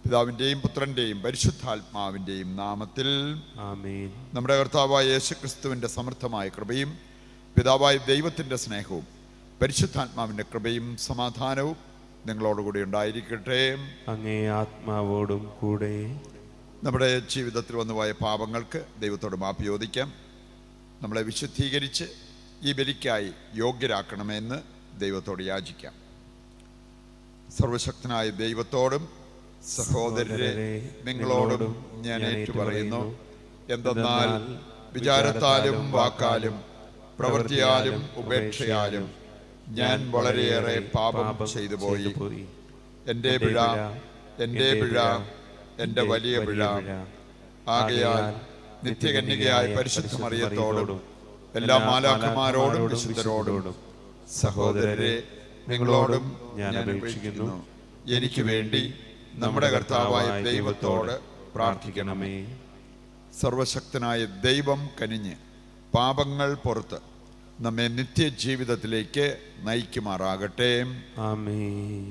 പിതാവിൻ്റെയും പുത്രൻ്റെയും പരിശുദ്ധാത്മാവിൻ്റെയും നാമത്തിൽ ആമേൻ നമ്മുടെ കർത്താവായ യേശുക്രിസ്തുവിൻ്റെ സമൃദ്ധമായ കൃപയും പിതാവായ ദൈവത്തിൻ്റെ സ്നേഹവും പരിശുദ്ധാത്മാവിൻ്റെ കൃപയും സമാധാനവും നിങ്ങളോടുകൂടി ഉണ്ടായിരിക്കട്ടെ അങ്ങേ ആത്മാവോടും കൂടെ നമ്മുടെ ജീവിതത്തിൽ വന്നുപോയ പാപങ്ങൾക്ക് ദൈവത്തോട് മാപ്പ് ചോദിക്കാം നമ്മളെ വിശുദ്ധീകരിച്ച് ഈ ബലിക്കായി യോഗ്യരാക്കണമെന്ന് ദൈവത്തോട് യാചിക്കാം സർവശക്തനായ ദൈവത്തോടും സഹോദരരെ നിങ്ങളോടും ഞാൻ ഏറ്റുപറയുന്നു എന്തെന്നാൽ വിചാരത്താലും വാക്കാലും പ്രവൃത്തിയാലും ഉപേക്ഷയാലും ഞാൻ വളരെയേറെ പാപം ചെയ്തു പോയി എൻ്റെ പിഴ എൻ്റെ പിഴ എൻ്റെ വലിയ പിഴ ആകയാൽ നിത്യകന്യകയായ പരിശുദ്ധ മറിയത്തോടും എല്ലാ മാലാഖമാരോടും വിശുദ്ധരോടും സഹോദരരെ നിങ്ങളോടും ഞാൻ അപേക്ഷിക്കുന്നു എനിക്ക് വേണ്ടി നമ്മുടെ കർത്താവായ ദൈവത്തോട് പ്രാർത്ഥിക്കണമേ സർവശക്തനായ ദൈവം കനിഞ്ഞ് പാപങ്ങൾ പുറത്ത് നമ്മെ നിത്യജീവിതത്തിലേക്ക് നയിക്കുമാറാകട്ടെ ആമേൻ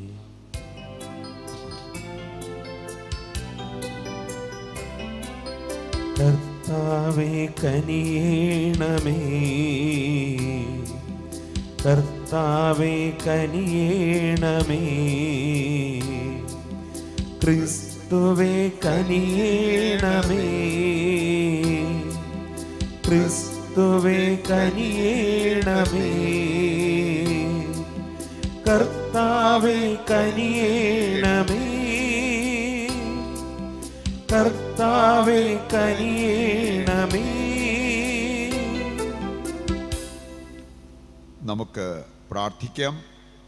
കർത്താവേ കനിയേണമേ കർത്താവേ കനിയേണമേ ക്രിസ്തുവേ കനിയേണമേ ക്രിസ്തുവേ കനിയേണമേ കർത്താവേ കനിയേണമേ കർത്താവേ കനിയേണമേ നമുക്ക് പ്രാർത്ഥിക്കാം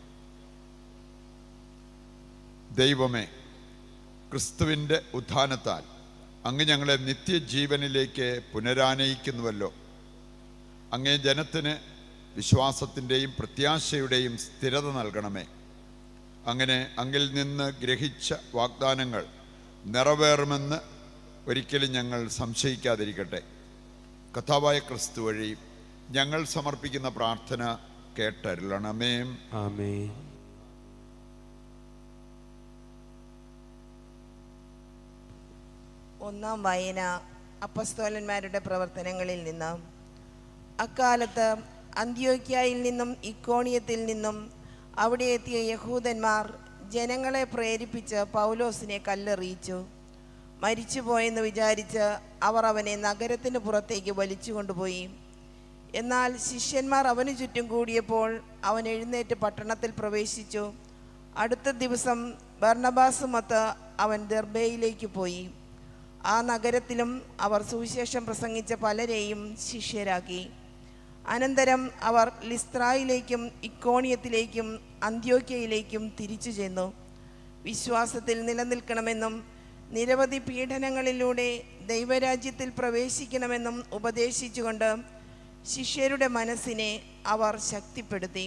ദൈവമേ ക്രിസ്തുവിൻ്റെ ഉത്ഥാനത്താൽ അങ്ങ് ഞങ്ങളെ നിത്യജീവനിലേക്ക് പുനരാനയിക്കുന്നുവല്ലോ അങ്ങേ ജനത്തിന് വിശ്വാസത്തിൻ്റെയും പ്രത്യാശയുടെയും സ്ഥിരത നൽകണമേ അങ്ങനെ അങ്ങിൽ നിന്ന് ഗ്രഹിച്ച വാഗ്ദാനങ്ങൾ നിറവേറുമെന്ന് ഒരിക്കലും ഞങ്ങൾ സംശയിക്കാതിരിക്കട്ടെ കഥാവായ ക്രിസ്തു വഴി ഞങ്ങൾ സമർപ്പിക്കുന്ന പ്രാർത്ഥന കേട്ടരുളണമേ ആമേൻ ഒന്നാം വായന അപ്പസ്തോലന്മാരുടെ പ്രവർത്തനങ്ങളിൽ നിന്ന് അക്കാലത്ത് അന്ത്യോക്യായിൽ നിന്നും ഇക്കോണിയത്തിൽ നിന്നും അവിടെ എത്തിയ യഹൂദന്മാർ ജനങ്ങളെ പ്രേരിപ്പിച്ച് പൗലോസിനെ കല്ലെറിയിച്ചു മരിച്ചുപോയെന്ന് വിചാരിച്ച് അവർ അവനെ നഗരത്തിന് പുറത്തേക്ക് വലിച്ചു കൊണ്ടുപോയി എന്നാൽ ശിഷ്യന്മാർ അവന് ചുറ്റും കൂടിയപ്പോൾ അവൻ എഴുന്നേറ്റ് പട്ടണത്തിൽ പ്രവേശിച്ചു അടുത്ത ദിവസം ബർണബാസുമൊത്ത് അവൻ ദർബയിലേക്ക് പോയി ആ നഗരത്തിലും അവർ സുവിശേഷം പ്രസംഗിച്ച പലരെയും ശിഷ്യരാക്കി അനന്തരം അവർ ലിസ്ത്രായിലേക്കും ഇക്കോണിയത്തിലേക്കും അന്ത്യോക്യയിലേക്കും തിരിച്ചു ചെന്നു വിശ്വാസത്തിൽ നിലനിൽക്കണമെന്നും നിരവധി പീഡനങ്ങളിലൂടെ ദൈവരാജ്യത്തിൽ പ്രവേശിക്കണമെന്നും ഉപദേശിച്ചുകൊണ്ട് ശിഷ്യരുടെ മനസ്സിനെ അവർ ശക്തിപ്പെടുത്തി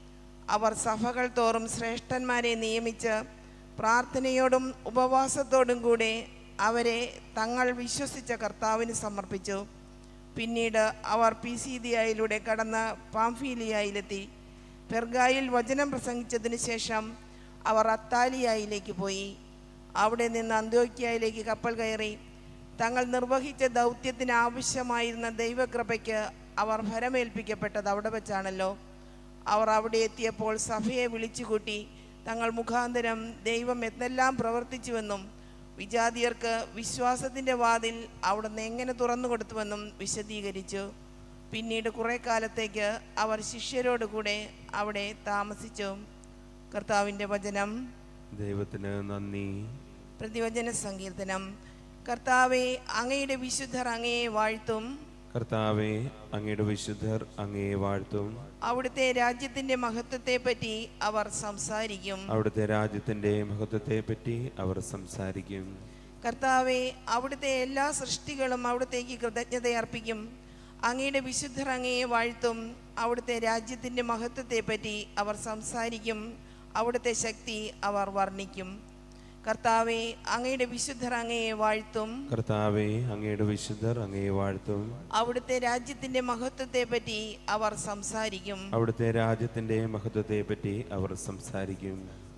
അവർ സഭകൾ തോറും ശ്രേഷ്ഠന്മാരെ നിയമിച്ച് പ്രാർത്ഥനയോടും ഉപവാസത്തോടും കൂടെ അവരെ തങ്ങൾ വിശ്വസിച്ച കർത്താവിന് സമർപ്പിച്ചു പിന്നീട് അവർ പിസീദിയായിലൂടെ കടന്ന് പാംഫീലിയായിലെത്തി പെർഗായിൽ വചനം പ്രസംഗിച്ചതിന് ശേഷം അവർ അത്താലിയായിലേക്ക് പോയി അവിടെ നിന്ന് അന്ത്യോക്യായിലേക്ക് കപ്പൽ കയറി തങ്ങൾ നിർവഹിച്ച ദൗത്യത്തിന് ആവശ്യമായിരുന്ന ദൈവകൃപയ്ക്ക് അവർ ഫലമേൽപ്പിക്കപ്പെട്ടത് അവിടെ വെച്ചാണല്ലോ അവർ അവിടെ എത്തിയപ്പോൾ സഭയെ വിളിച്ചുകൂട്ടി തങ്ങൾ മുഖാന്തരം ദൈവം എന്തെല്ലാം പ്രവർത്തിച്ചുവെന്നും വിജാതിയർക്ക് വിശ്വാസത്തിൻ്റെ വാതിൽ അവിടുന്ന് എങ്ങനെ തുറന്നു കൊടുത്തുവെന്നും വിശദീകരിച്ചു പിന്നീട് കുറേ കാലത്തേക്ക് അവർ ശിഷ്യരോടുകൂടെ അവിടെ താമസിച്ചു കർത്താവിൻ്റെ വചനം ദൈവത്തിന് നന്ദി പ്രതിവചന സങ്കീർത്തനം കർത്താവെ അങ്ങയുടെ വിശുദ്ധർ അങ്ങയെ വാഴ്ത്തും കർത്താവെ അങ്ങയുടെ വിശുദ്ധർ അങ്ങയെ വാഴ്ത്തും അവിടുത്തെ രാജ്യത്തിന്റെ മഹത്വത്തെപ്പറ്റി അവർ സംസാരിക്കും അവിടുത്തെ രാജ്യത്തിന്റെ മഹത്വത്തെ പറ്റി അവർ സംസാരിക്കും കർത്താവെ അവിടുത്തെ എല്ലാ സൃഷ്ടികളും അവിടത്തേക്ക് കൃതജ്ഞത അർപ്പിക്കും അങ്ങയുടെ വിശുദ്ധർ അങ്ങയെ വാഴ്ത്തും അവിടുത്തെ രാജ്യത്തിന്റെ മഹത്വത്തെപ്പറ്റി അവർ സംസാരിക്കും അവിടുത്തെ ശക്തി അവർ വർണ്ണിക്കും കർത്താവെ അങ്ങയുടെ വിശുദ്ധർ അങ്ങയെ വാഴ്ത്തും കർത്താവെ അങ്ങയുടെ വിശുദ്ധർ അങ്ങയെ വാഴ്ത്തും അവിടുത്തെ രാജ്യത്തിന്റെ മഹത്വത്തെപ്പറ്റി അവർ സംസാരിക്കും അവിടുത്തെ രാജ്യത്തിന്റെ മഹത്വത്തെ പറ്റി അവർ സംസാരിക്കും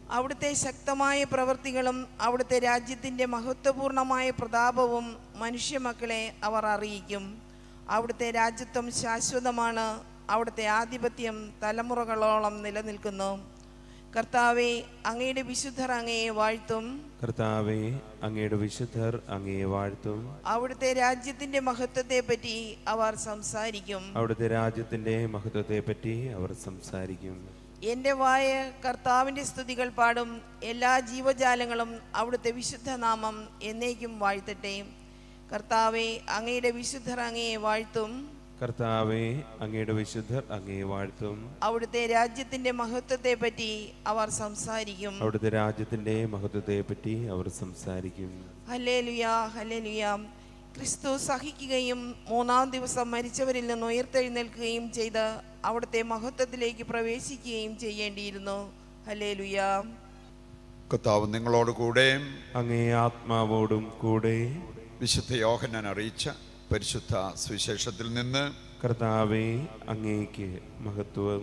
അവിടുത്തെ ശക്തമായ പ്രവൃത്തികളും അവിടുത്തെ രാജ്യത്തിൻ്റെ മഹത്വപൂർണമായ പ്രതാപവും മനുഷ്യമക്കളെ അവർ അറിയിക്കും അവിടുത്തെ രാജ്യത്വം ശാശ്വതമാണ് അവിടുത്തെ ആധിപത്യം തലമുറകളോളം നിലനിൽക്കുന്നു കർത്താവെ അങ്ങയുടെ വിശുദ്ധർ അങ്ങയെ വാഴ്ത്തും കർത്താവെ അങ്ങയുടെ വിശുദ്ധർ അങ്ങയെ വാഴ്ത്തും അവിടുത്തെ രാജ്യത്തിൻ്റെ മഹത്വത്തെപ്പറ്റി അവർ സംസാരിക്കും അവിടുത്തെ രാജ്യത്തിന്റെ മഹത്വത്തെപ്പറ്റി അവർ സംസാരിക്കും എൻ്റെ വായ കർത്താവിൻ്റെ സ്തുതികൾ പാടും എല്ലാ ജീവജാലങ്ങളും അവിടുത്തെ വിശുദ്ധ നാമം എന്നേക്കും വാഴ്ത്തട്ടെ കർത്താവെ അങ്ങയുടെ വിശുദ്ധർ അങ്ങയെ വാഴ്ത്തും കർത്താവെ അങ്ങയുടെ വിശുദ്ധർ അങ്ങയെ വാഴ്ത്തും അവിടുത്തെ രാജ്യത്തിൻ്റെ മഹത്വത്തെപ്പറ്റി അവർ സംസാരിക്കും അവിടുത്തെ രാജ്യത്തിന്റെ മഹത്വത്തെപ്പറ്റി അവർ സംസാരിക്കും ഹല്ലേലുയാ ഹല്ലേലുയാ ക്രിസ്തു സഹിക്കുകയും മൂന്നാം ദിവസം മരിച്ചവരിൽ നിന്ന് ഉയർത്തെഴുന്നേൽക്കുകയും ചെയ്ത് അവിടുത്തെ മഹത്വത്തിലേക്ക് പ്രവേശിക്കുകയും ചെയ്യേണ്ടിയിരുന്നു ഹല്ലേലുയാ കർത്താവ് നിങ്ങളോട് കൂടെ അങ്ങേ ആത്മാവോടും കൂടെ വിശുദ്ധ യോഹന്നാൻ അറിയിച്ച പരിശുദ്ധ സുവിശേഷത്തിൽ നിന്ന് കർത്താവെ അങ്ങേക്ക് മഹത്വം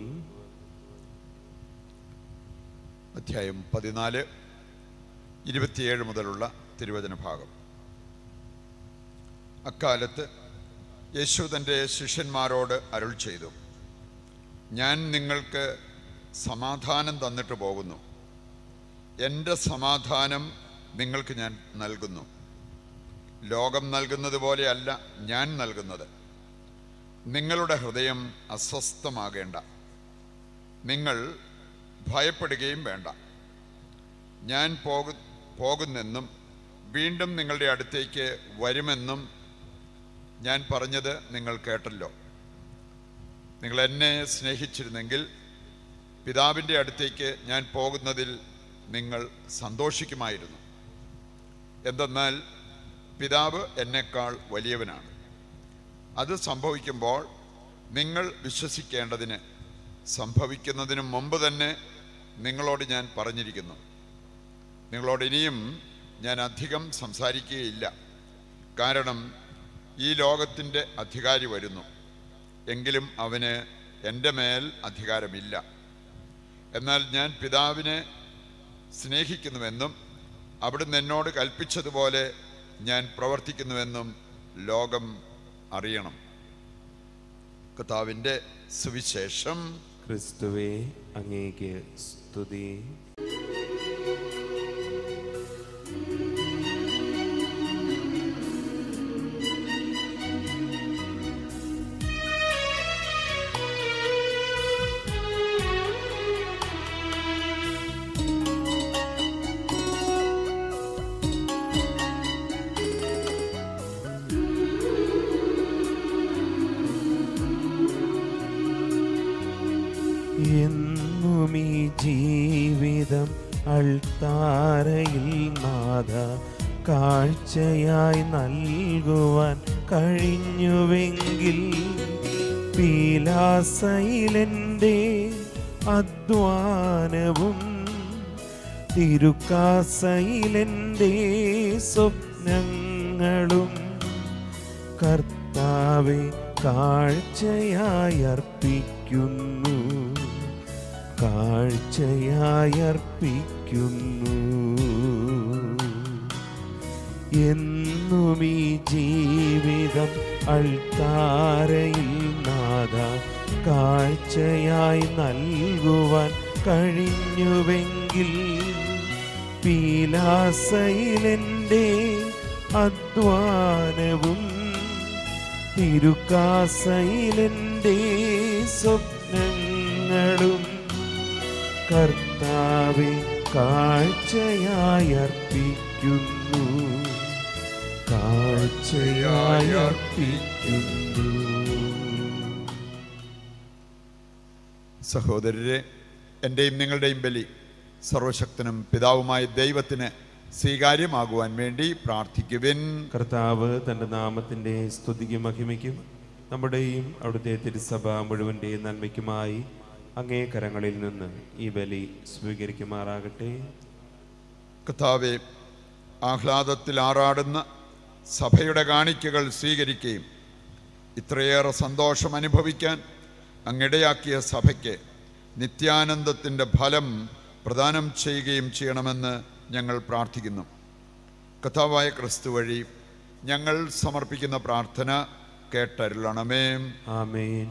അധ്യായം പതിനാല് ഇരുപത്തിയേഴ് മുതലുള്ള തിരുവചന ഭാഗം അക്കാലത്ത് യേശു തൻ്റെ ശിഷ്യന്മാരോട് അരുൾ ചെയ്തു ഞാൻ നിങ്ങൾക്ക് സമാധാനം തന്നിട്ട് പോകുന്നു എൻ്റെ സമാധാനം നിങ്ങൾക്ക് ഞാൻ നൽകുന്നു ലോകം നൽകുന്നത് പോലെയല്ല ഞാൻ നൽകുന്നത് നിങ്ങളുടെ ഹൃദയം അസ്വസ്ഥമാകേണ്ട നിങ്ങൾ ഭയപ്പെടുകയും വേണ്ട ഞാൻ പോകു പോകുന്നെന്നും വീണ്ടും നിങ്ങളുടെ അടുത്തേക്ക് വരുമെന്നും ഞാൻ പറഞ്ഞത് നിങ്ങൾ കേട്ടല്ലോ നിങ്ങൾ എന്നെ സ്നേഹിച്ചിരുന്നെങ്കിൽ പിതാവിൻ്റെ അടുത്തേക്ക് ഞാൻ പോകുന്നതിൽ നിങ്ങൾ സന്തോഷിക്കുമായിരുന്നു എന്തെന്നാൽ പിതാവ് എന്നെക്കാൾ വലിയവനാണ് അത് സംഭവിക്കുമ്പോൾ നിങ്ങൾ വിശ്വസിക്കേണ്ടതിന് സംഭവിക്കുന്നതിന് മുമ്പ് തന്നെ നിങ്ങളോട് ഞാൻ പറഞ്ഞിരിക്കുന്നു നിങ്ങളോട് ഇനിയും ഞാൻ അധികം സംസാരിക്കുകയില്ല കാരണം ഈ ലോകത്തിൻ്റെ അധികാരി വരുന്നു എങ്കിലും അവന് എൻ്റെ മേൽ അധികാരമില്ല എന്നാൽ ഞാൻ പിതാവിനെ സ്നേഹിക്കുന്നുവെന്നും അവിടുന്ന് എന്നോട് കൽപ്പിച്ചതുപോലെ ഞാൻ പ്രവർത്തിക്കുന്നുവെന്നും ലോകം അറിയണം കർത്താവിൻ്റെ സുവിശേഷം ക്രിസ്തുവെ അങ്ങേക്ക് സ്തുതി എന്നും ഈ ജീവിതം അൾത്താരയിൽ നാഥ കാഴ്ചയായി നൽകുവാൻ കഴിഞ്ഞുവെങ്കിൽ പീലാസയിലെൻ്റെ അധ്വാനവും തിരുക്കാസയിലെൻ്റെ സ്വപ്നങ്ങളും കർത്താവെ കാഴ്ചയായി അർപ്പിക്കുന്നു കാഴ്ചയായി അർപ്പിക്കുന്നു എന്നും ഈ ജീവിതം അൾത്താരയിൽ നാഥ കാഴ്ചയായി നൽകുവാൻ കഴിഞ്ഞുവെങ്കിൽ പീലാസയിലെൻ്റെ അധ്വാനവും തിരുക്കാസയിലെൻ്റെ സ്വപ്നങ്ങളും കർത്താവെ കാഴ്ചയായി അർപ്പിക്കുന്നു കാഴ്ചയായി അർപ്പിക്കുന്നു സഹോദരരെ എൻ്റെയും നിങ്ങളുടെയും ബലി സർവശക്തനും പിതാവുമായ ദൈവത്തിന് സ്വീകാര്യമാകുവാൻ വേണ്ടി പ്രാർത്ഥിക്കുവിൻ കർത്താവ് തൻ്റെ നാമത്തിൻ്റെ സ്തുതിക്കും മഹിമയ്ക്കും നമ്മുടെയും അവിടുത്തെ തിരുസഭ മുഴുവൻ്റെയും നന്മയ്ക്കുമായി അങ്ങേ കരങ്ങളിൽ നിന്ന് ഈ ബലി സ്വീകരിക്കുമാറാകട്ടെ കർത്താവെ ആഹ്ലാദത്തിൽ ആറാടുന്ന സഭയുടെ കാണിക്കകൾ സ്വീകരിക്കുകയും ഇത്രയേറെ സന്തോഷം അനുഭവിക്കാൻ അങ്ങിടയാക്കിയ സഭയ്ക്ക് നിത്യാനന്ദത്തിൻ്റെ ഫലം പ്രദാനം ചെയ്യുകയും ചെയ്യണമെന്ന് ഞങ്ങൾ പ്രാർത്ഥിക്കുന്നു കഥാവായ ക്രിസ്തു വഴി ഞങ്ങൾ സമർപ്പിക്കുന്ന പ്രാർത്ഥന കേട്ടരുളണമേ ആമേൻ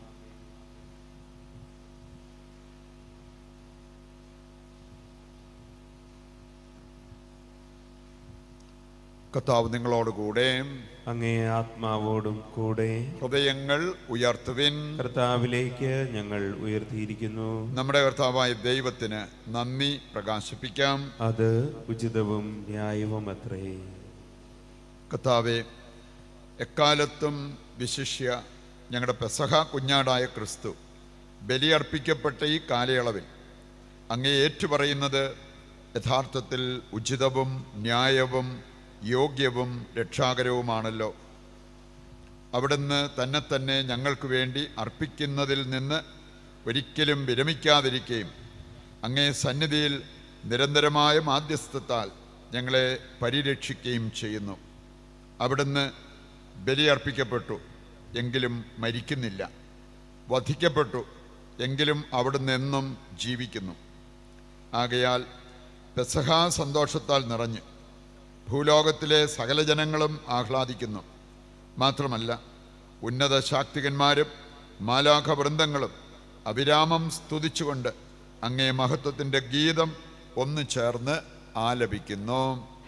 കർത്താവ് നിങ്ങളോടുകൂടെ അങ്ങേ ആത്മാവോടും കൂടെ ഹൃദയങ്ങൾ ഉയർത്തുവിൻ കർത്താവിലേക്ക് ഞങ്ങൾ ഉയർത്തിയിരിക്കുന്നു നമ്മുടെ കർത്താവായ ദൈവത്തിന് നന്ദി പ്രകാശിപ്പിക്കാം അത് ഉചിതവും ന്യായവുമത്രേ കർത്താവെ എക്കാലത്തും വിശിഷ്യ ഞങ്ങളുടെ പെസഹ കുഞ്ഞാടായ ക്രിസ്തു ബലിയർപ്പിക്കപ്പെട്ട ഈ കാലയളവിൽ അങ്ങേ ഏറ്റുപറയുന്നത് യഥാർത്ഥത്തിൽ ഉചിതവും ന്യായവും യോഗ്യവും രക്ഷാകരവുമാണല്ലോ അവിടുന്ന് തന്നെ തന്നെ ഞങ്ങൾക്ക് വേണ്ടി അർപ്പിക്കുന്നതിൽ നിന്ന് ഒരിക്കലും വിരമിക്കാതിരിക്കുകയും അങ്ങേ സന്നിധിയിൽ നിരന്തരമായ മാധ്യസ്ഥത്താൽ ഞങ്ങളെ പരിരക്ഷിക്കുകയും ചെയ്യുന്നു അവിടുന്ന് ബലിയർപ്പിക്കപ്പെട്ടു എങ്കിലും മരിക്കുന്നില്ല വധിക്കപ്പെട്ടു എങ്കിലും അവിടുന്ന് എന്നും ജീവിക്കുന്നു ആകയാൽ പെസഹ സന്തോഷത്താൽ നിറഞ്ഞ് ഭൂലോകത്തിലെ സകല ജനങ്ങളും ആഹ്ലാദിക്കുന്നു മാത്രമല്ല ഉന്നത ശാക്തികന്മാരും മാലാഖ വൃന്ദങ്ങളും അവിരാമം സ്തുതിച്ചുകൊണ്ട് അങ്ങേ മഹത്വത്തിൻ്റെ ഗീതം ഒന്നു ചേർന്ന് ആലപിക്കുന്നു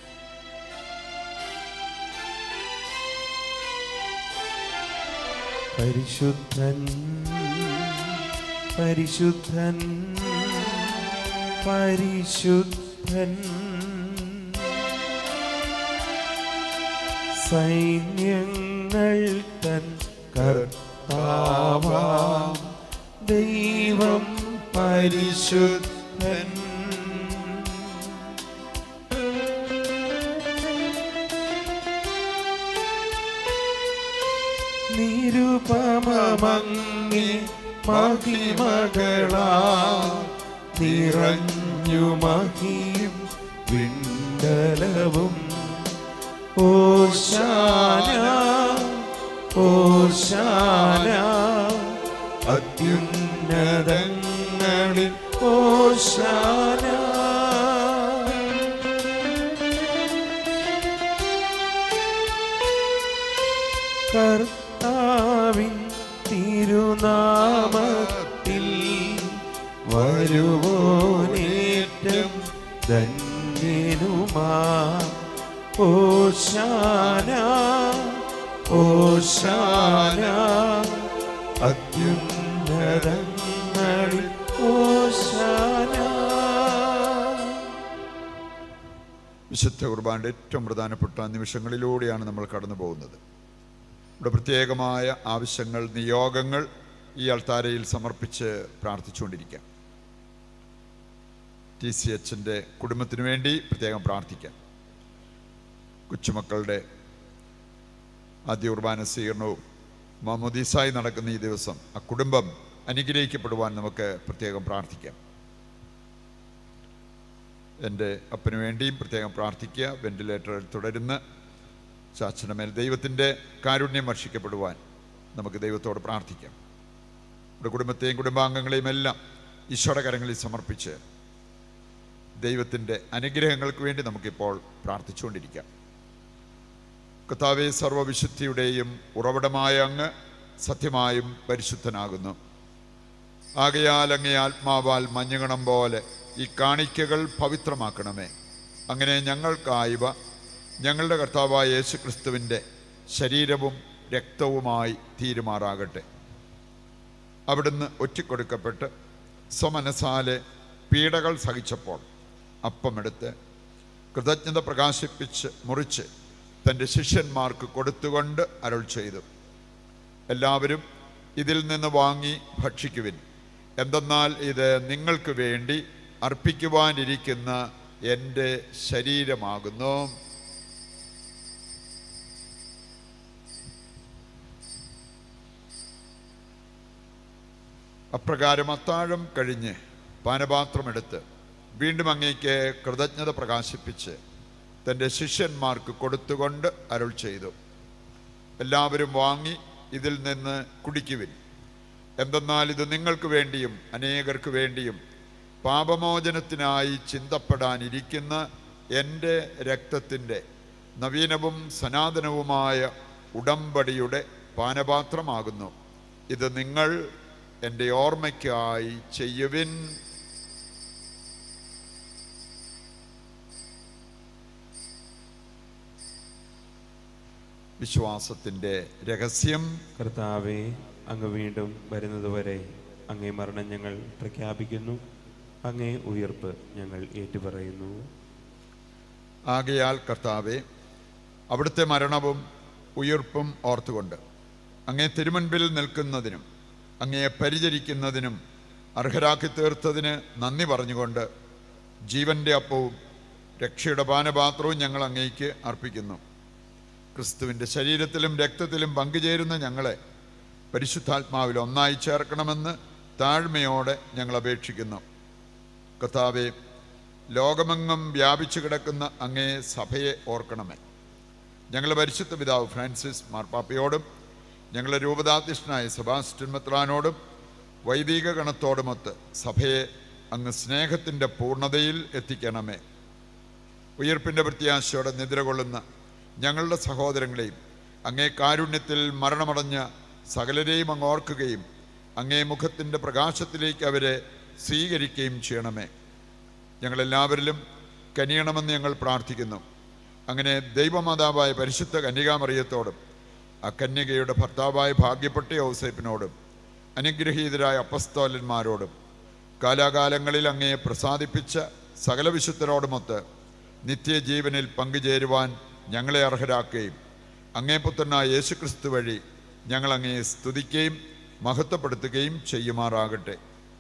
പരിശുദ്ധൻ പരിശുദ്ധൻ പരിശുദ്ധൻ സൈന്യങ്ങൾ തൻ കർത്താവാം ദൈവം പരിശുദ്ധൻ നിരുപമങ്ങി മഹിമകളാ നിറഞ്ഞു മഹിയും വിണ്ടലവും ഓശാന ഓശാന അത്യുന്നതങ്ങളിൽ ഓശാന കർത്താവിൻ തിരുനാമത്തിൽ വരുവോനേറ്റം ധന്യനുമാ ഓശാന ഓശാന അത്യുന്നതങ്ങളിൽ ഓശാന വിശുദ്ധ കുർബാൻ്റെ ഏറ്റവും പ്രധാനപ്പെട്ട നിമിഷങ്ങളിലൂടെയാണ് നമ്മൾ കടന്നു പോകുന്നത് ഇവിടെ പ്രത്യേകമായ ആവശ്യങ്ങൾ നിയോഗങ്ങൾ ഈ അൾത്താരയിൽ സമർപ്പിച്ച് പ്രാർത്ഥിച്ചുകൊണ്ടിരിക്കാം ടി സി എച്ചിൻ്റെ കുടുംബത്തിന് വേണ്ടി പ്രത്യേകം പ്രാർത്ഥിക്കാം കൊച്ചുമക്കളുടെ ആദ്യ കുർബാന സ്വീകരണവും മമോദീസായി നടക്കുന്ന ഈ ദിവസം ആ കുടുംബം അനുഗ്രഹിക്കപ്പെടുവാൻ നമുക്ക് പ്രത്യേകം പ്രാർത്ഥിക്കാം എൻ്റെ അപ്പന് വേണ്ടിയും പ്രത്യേകം പ്രാർത്ഥിക്കുക വെന്റിലേറ്ററിൽ തുടരുന്ന ചാച്ചൻ്റെ മേൽ ദൈവത്തിൻ്റെ കാരുണ്യം വർഷിക്കപ്പെടുവാൻ നമുക്ക് ദൈവത്തോട് പ്രാർത്ഥിക്കാം നമ്മുടെ കുടുംബത്തെയും കുടുംബാംഗങ്ങളെയും എല്ലാം ഈശോയുടെ കരങ്ങളിൽ സമർപ്പിച്ച് ദൈവത്തിൻ്റെ അനുഗ്രഹങ്ങൾക്ക് വേണ്ടി നമുക്കിപ്പോൾ പ്രാർത്ഥിച്ചുകൊണ്ടിരിക്കാം കർത്താവെ സർവവിശുദ്ധിയുടെയും ഉറവിടമായ അങ്ങ് സത്യമായും പരിശുദ്ധനാകുന്നു ആകയാൽ അങ്ങേ ആത്മാവാൽ മഞ്ഞുകണം പോലെ ഈ കാണിക്കകൾ പവിത്രമാക്കണമേ അങ്ങനെ ഞങ്ങൾക്കായവ ഞങ്ങളുടെ കർത്താവായ യേശു ക്രിസ്തുവിൻ്റെ ശരീരവും രക്തവുമായി തീരുമാറാകട്ടെ അവിടുന്ന് ഒറ്റിക്കൊടുക്കപ്പെട്ട് സ്വമനസാലെ പീഡകൾ സഹിച്ചപ്പോൾ അപ്പമെടുത്ത് കൃതജ്ഞത പ്രകാശിപ്പിച്ച് മുറിച്ച് തൻ്റെ ശിഷ്യന്മാർക്ക് കൊടുത്തുകൊണ്ട് അരുൾ ചെയ്തു എല്ലാവരും ഇതിൽ നിന്ന് വാങ്ങി ഭക്ഷിക്കുവിൻ എന്തെന്നാൽ ഇത് നിങ്ങൾക്ക് വേണ്ടി അർപ്പിക്കുവാനിരിക്കുന്ന എൻ്റെ ശരീരമാകുന്നു അപ്രകാരം അത്താഴം കഴിഞ്ഞ് പാനപാത്രമെടുത്ത് വീണ്ടും അങ്ങേക്ക് കൃതജ്ഞത പ്രകാശിപ്പിച്ച് തൻ്റെ ശിഷ്യന്മാർക്ക് കൊടുത്തുകൊണ്ട് അരുൾ ചെയ്തു എല്ലാവരും വാങ്ങി ഇതിൽ നിന്ന് കുടിക്കുവിൻ എന്തെന്നാൽ ഇത് നിങ്ങൾക്ക് വേണ്ടിയും അനേകർക്ക് വേണ്ടിയും പാപമോചനത്തിനായി ചിന്തപ്പെടാനിരിക്കുന്ന എൻ്റെ രക്തത്തിൻ്റെ നവീനവും സനാതനവുമായ ഉടമ്പടിയുടെ പാനപാത്രമാകുന്നു ഇത് നിങ്ങൾ എൻ്റെ ഓർമ്മയ്ക്കായി ചെയ്യുവിൻ വിശ്വാസത്തിൻ്റെ രഹസ്യം കർത്താവെ അങ്ങ് വീണ്ടും വരുന്നതുവരെ അങ്ങേ മരണം ഞങ്ങൾ പ്രഖ്യാപിക്കുന്നു അങ്ങേ ഉയർപ്പ് ഞങ്ങൾ ഏറ്റുപറയുന്നു ആകയാൽ കർത്താവെ അവിടുത്തെ മരണവും ഉയർപ്പും ഓർത്തുകൊണ്ട് അങ്ങേ തിരുമുൻപിൽ നിൽക്കുന്നതിനും അങ്ങയെ പരിചരിക്കുന്നതിനും അർഹരാക്കി തീർത്തതിന് നന്ദി പറഞ്ഞുകൊണ്ട് ജീവൻ്റെ അപ്പവും രക്ഷയുടെ പാനപാത്രവും ഞങ്ങൾ അങ്ങേക്ക് അർപ്പിക്കുന്നു ക്രിസ്തുവിൻ്റെ ശരീരത്തിലും രക്തത്തിലും പങ്കുചേരുന്ന ഞങ്ങളെ പരിശുദ്ധാത്മാവിൽ ഒന്നായി ചേർക്കണമെന്ന് താഴ്മയോടെ ഞങ്ങൾ അപേക്ഷിക്കുന്നു കർത്താവെ ലോകമെങ്ങും വ്യാപിച്ചു കിടക്കുന്ന അങ്ങേ സഭയെ ഓർക്കണമേ ഞങ്ങളുടെ പരിശുദ്ധ പിതാവ് ഫ്രാൻസിസ് മാർപ്പാപ്പയോടും ഞങ്ങളുടെ രൂപതാധ്യക്ഷനായ സെബാസ്റ്റ്യൻ മെത്രാനോടും വൈദിക ഗണത്തോടുമൊത്ത് സഭയെ അങ്ങ് സ്നേഹത്തിൻ്റെ പൂർണ്ണതയിൽ എത്തിക്കണമേ ഉയർപ്പിൻ്റെ പ്രത്യാശയോടെ നിദ്ര കൊള്ളുന്ന ഞങ്ങളുടെ സഹോദരങ്ങളെയും അങ്ങേ കാരുണ്യത്തിൽ മരണമടഞ്ഞ സകലരെയും അങ്ങ് ഓർക്കുകയും അങ്ങേ മുഖത്തിൻ്റെ പ്രകാശത്തിലേക്ക് അവരെ സ്വീകരിക്കുകയും ചെയ്യണമേ ഞങ്ങളെല്ലാവരിലും കനിയണമെന്ന് ഞങ്ങൾ പ്രാർത്ഥിക്കുന്നു അങ്ങനെ ദൈവമാതാവായ പരിശുദ്ധ കന്യകാമറിയത്തോടും ആ കന്യകയുടെ ഭർത്താവായ ഭാഗ്യപ്പെട്ട ഔസേപ്പിനോടും അനുഗ്രഹീതരായ അപ്പസ്തോലന്മാരോടും കാലാകാലങ്ങളിൽ അങ്ങയെ പ്രസാദിപ്പിച്ച സകല വിശുദ്ധരോടുമൊത്ത് നിത്യജീവനിൽ പങ്കുചേരുവാൻ ഞങ്ങളെ അർഹരാക്കുകയും അങ്ങേ പുത്രനായ യേശുക്രിസ്തു വഴി ഞങ്ങൾ അങ്ങയെ സ്തുതിക്കുകയും മഹത്വപ്പെടുത്തുകയും ചെയ്യുമാറാകട്ടെ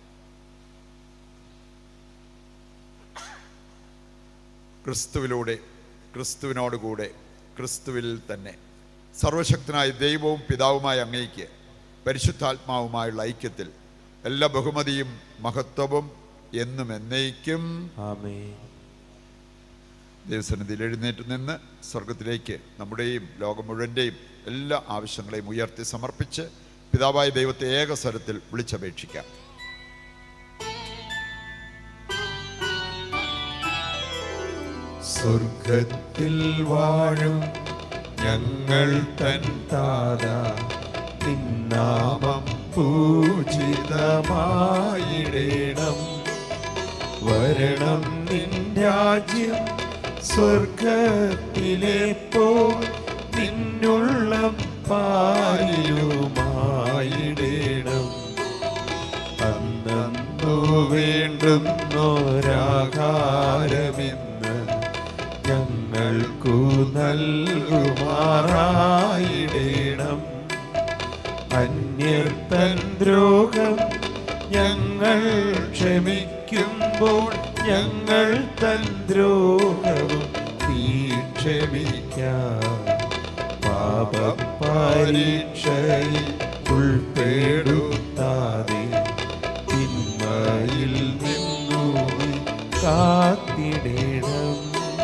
ക്രിസ്തുവിലൂടെ ക്രിസ്തുവിനോടുകൂടെ ക്രിസ്തുവിൽ തന്നെ സർവശക്തനായ ദൈവവും പിതാവുമായ അങ്ങയ്ക്ക് പരിശുദ്ധാത്മാവുമായുള്ള ഐക്യത്തിൽ എല്ലാ ബഹുമതിയും മഹത്വവും എന്നും എന്നേക്കും ആമേ ദൈവസന്നിധിയിൽ എഴുന്നേറ്റ് നിന്ന് സ്വർഗത്തിലേക്ക് നമ്മുടെയും ലോകം മുഴുവൻ്റെയും എല്ലാ ആവശ്യങ്ങളെയും ഉയർത്തി സമർപ്പിച്ച് പിതാവായ ദൈവത്തെ ഏക സ്വരത്തിൽ വിളിച്ചപേക്ഷിക്കാം സ്വർഗത്തിൽ വാഴും ഞങ്ങൾ തൻ താത നിന്നാമം പൂജിതമായിടേണം വരണം നിൻ രാജ്യം സ്വർഗത്തിലെ പോ നിന്നുള്ളം പാലിലുമായിടേണം അന്നു വേണ്ടുന്നോരാകാരമിന്ന് ഞങ്ങൾക്കു നൽകുമാറായിടേണം അന്യർത്തൻ ദ്രോഹം ഞങ്ങൾ ക്ഷമിക്കുമ്പോൾ ഞങ്ങൾ തൻ ദ്രോഹവും നീ ക്ഷമിക്കാം പാപപരീക്ഷയിൽ ഉൾപ്പെടുത്താതെ തിന്മയിൽ നിന്നു നീ കാത്തിടേണം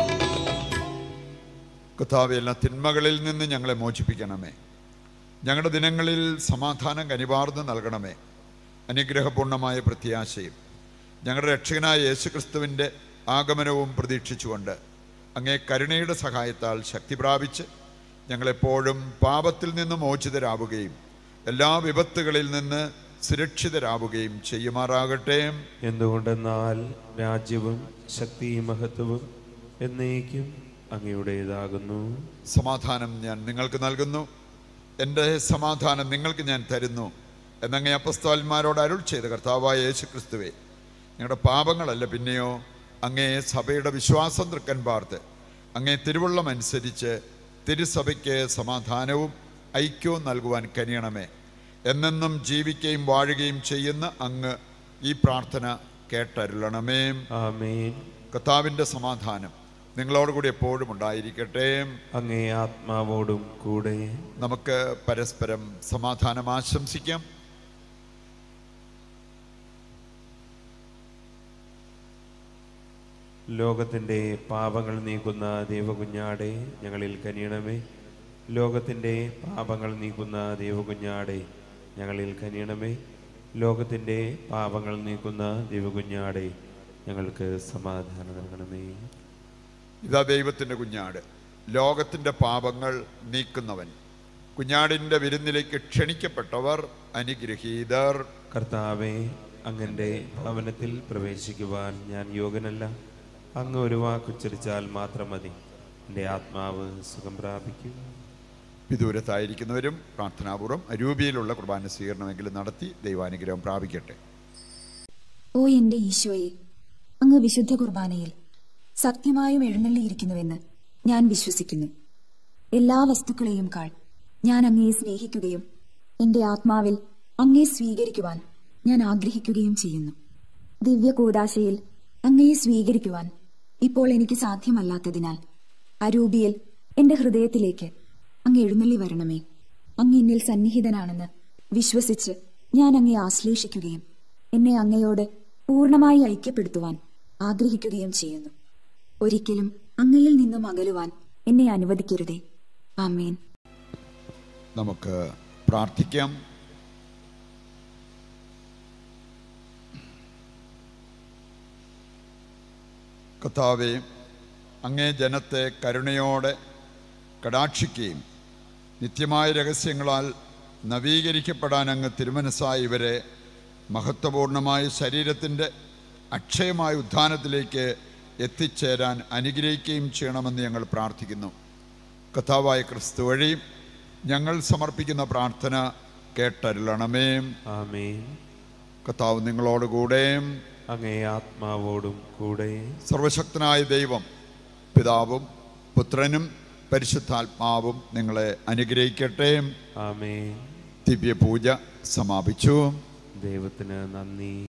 കർത്താവെ എല്ലാ തിന്മകളിൽ നിന്ന് ഞങ്ങളെ മോചിപ്പിക്കണമേ ഞങ്ങളുടെ ദിനങ്ങളിൽ സമാധാനം കനിവാർന്ന് നൽകണമേ അനുഗ്രഹപൂർണമായ പ്രത്യാശയും ഞങ്ങളുടെ രക്ഷകനായ യേശുക്രിസ്തുവിൻ്റെ ആഗമനവും പ്രതീക്ഷിച്ചുകൊണ്ട് അങ്ങേ കരുണയുടെ സഹായത്താൽ ശക്തി പ്രാപിച്ച് ഞങ്ങളെപ്പോഴും പാപത്തിൽ നിന്ന് മോചിതരാവുകയും എല്ലാ വിപത്തുകളിൽ നിന്ന് സുരക്ഷിതരാവുകയും ചെയ്യുമാറാകട്ടെ എന്തുകൊണ്ടെന്നാൽ രാജ്യവും ശക്തിയും മഹത്വവും എന്നേക്കും അങ്ങയുടേതാകുന്നു സമാധാനം ഞാൻ നിങ്ങൾക്ക് നൽകുന്നു എൻ്റെ സമാധാനം നിങ്ങൾക്ക് ഞാൻ തരുന്നു എന്നങ്ങേ അപ്പസ്തോലന്മാരോട് അരുൾ ചെയ്ത കർത്താവായ യേശു ക്രിസ്തുവേ ഞങ്ങളുടെ പാപങ്ങളല്ല പിന്നെയോ അങ്ങേ സഭയുടെ വിശ്വാസം തൃക്കൻ പാർത്ത് അങ്ങേ തിരുവള്ളം അനുസരിച്ച് തിരുസഭയ്ക്ക് സമാധാനവും ഐക്യവും നൽകുവാൻ കനിയണമേ എന്നെന്നും ജീവിക്കുകയും വാഴുകയും ചെയ്യുന്ന അങ്ങ് ഈ പ്രാർത്ഥന കേട്ടരുളണമേ ആമേൻ കർത്താവിൻ്റെ സമാധാനം നിങ്ങളോടുകൂടി എപ്പോഴും ഉണ്ടായിരിക്കട്ടെ അങ്ങേ ആത്മാവോടും കൂടെ നമുക്ക് പരസ്പരം സമാധാനം ആശംസിക്കാം ലോകത്തിൻ്റെ പാപങ്ങൾ നീക്കുന്ന ദൈവകുഞ്ഞാടെ ഞങ്ങളിൽ കനിയണമേ ലോകത്തിൻ്റെ പാപങ്ങൾ നീക്കുന്ന ദൈവകുഞ്ഞാടെ ഞങ്ങളിൽ കനിയണമേ ലോകത്തിൻ്റെ പാപങ്ങൾ നീക്കുന്ന ദൈവകുഞ്ഞാടെ ഞങ്ങൾക്ക് സമാധാനം നൽകണമേ ഇതാ ദൈവത്തിൻ്റെ കുഞ്ഞാട് ലോകത്തിൻ്റെ പാപങ്ങൾ നീക്കുന്നവൻ കുഞ്ഞാടിൻ്റെ വിരുന്നിലേക്ക് ക്ഷണിക്കപ്പെട്ടവർ അനുഗ്രഹീതർ കർത്താവെ അങ്ങൻ്റെ ഭവനത്തിൽ പ്രവേശിക്കുവാൻ ഞാൻ യോഗ്യനല്ല അങ്ങ് ഒരു വാക്കുച്ചരിച്ചാൽ മാത്രം മതി എൻ്റെ ആത്മാവ് സുഖം പ്രാപിക്കും വിദൂരത്തായിരിക്കുന്നവരും പ്രാർത്ഥനാപൂർവ്വം അരൂപിയിലുള്ള കുർബാന സ്വീകരണമെങ്കിലും നടത്തി ദൈവാനുഗ്രഹം പ്രാപിക്കട്ടെ ഓ എന്റെ ഈശോയെ അങ്ങ് വിശുദ്ധ കുർബാനയിൽ സത്യമായും എഴുന്നള്ളിയിരിക്കുന്നുവെന്ന് ഞാൻ വിശ്വസിക്കുന്നു എല്ലാ വസ്തുക്കളെയും കാൾ ഞാൻ അങ്ങയെ സ്നേഹിക്കുകയും എന്റെ ആത്മാവിൽ അങ്ങയെ സ്വീകരിക്കുവാൻ ഞാൻ ആഗ്രഹിക്കുകയും ചെയ്യുന്നു ദിവ്യ കൂടാശയിൽ അങ്ങയെ സ്വീകരിക്കുവാൻ ഇപ്പോൾ എനിക്ക് സാധ്യമല്ലാത്തതിനാൽ അരൂപിയിൽ എന്റെ ഹൃദയത്തിലേക്ക് അങ്ങ് എഴുന്നള്ളി വരണമേ അങ്ങ് എന്നിൽ സന്നിഹിതനാണെന്ന് വിശ്വസിച്ച് ഞാൻ അങ്ങയെ ആശ്ലേഷിക്കുകയും എന്നെ അങ്ങയോട് പൂർണ്ണമായി ഐക്യപ്പെടുത്തുവാൻ ആഗ്രഹിക്കുകയും ചെയ്യുന്നു ഒരിക്കലും അങ്ങയിൽ നിന്നും അകലുവാൻ എന്നെ അനുവദിക്കരുതേ ആമേൻ നമുക്ക് പ്രാർത്ഥിക്കാം കർത്താവെ അങ്ങേ ജനത്തെ കരുണയോടെ കടാക്ഷിക്കുകയും നിത്യമായ രഹസ്യങ്ങളാൽ നവീകരിക്കപ്പെടാൻ അങ്ങ് തിരുമനസ്സായ ഇവരെ മഹത്വപൂർണമായ ശരീരത്തിൻ്റെ അക്ഷയമായ ഉത്ഥാനത്തിലേക്ക് എത്തിച്ചേരാൻ അനുഗ്രഹിക്കുകയും ചെയ്യണമെന്ന് ഞങ്ങൾ പ്രാർത്ഥിക്കുന്നു കഥാവായ ക്രിസ്തു വഴി ഞങ്ങൾ സമർപ്പിക്കുന്ന പ്രാർത്ഥന കേട്ടരുളണമേ ആമേൻ കർത്താവ് നിങ്ങളോടുകൂടെ അങ്ങേ ആത്മാവോടും കൂടെ സർവശക്തനായ ദൈവം പിതാവും പുത്രനും പരിശുദ്ധാത്മാവും നിങ്ങളെ അനുഗ്രഹിക്കട്ടെ ആമേൻ ദിവ്യപൂജ സമാപിച്ചു ദൈവത്തിന് നന്ദി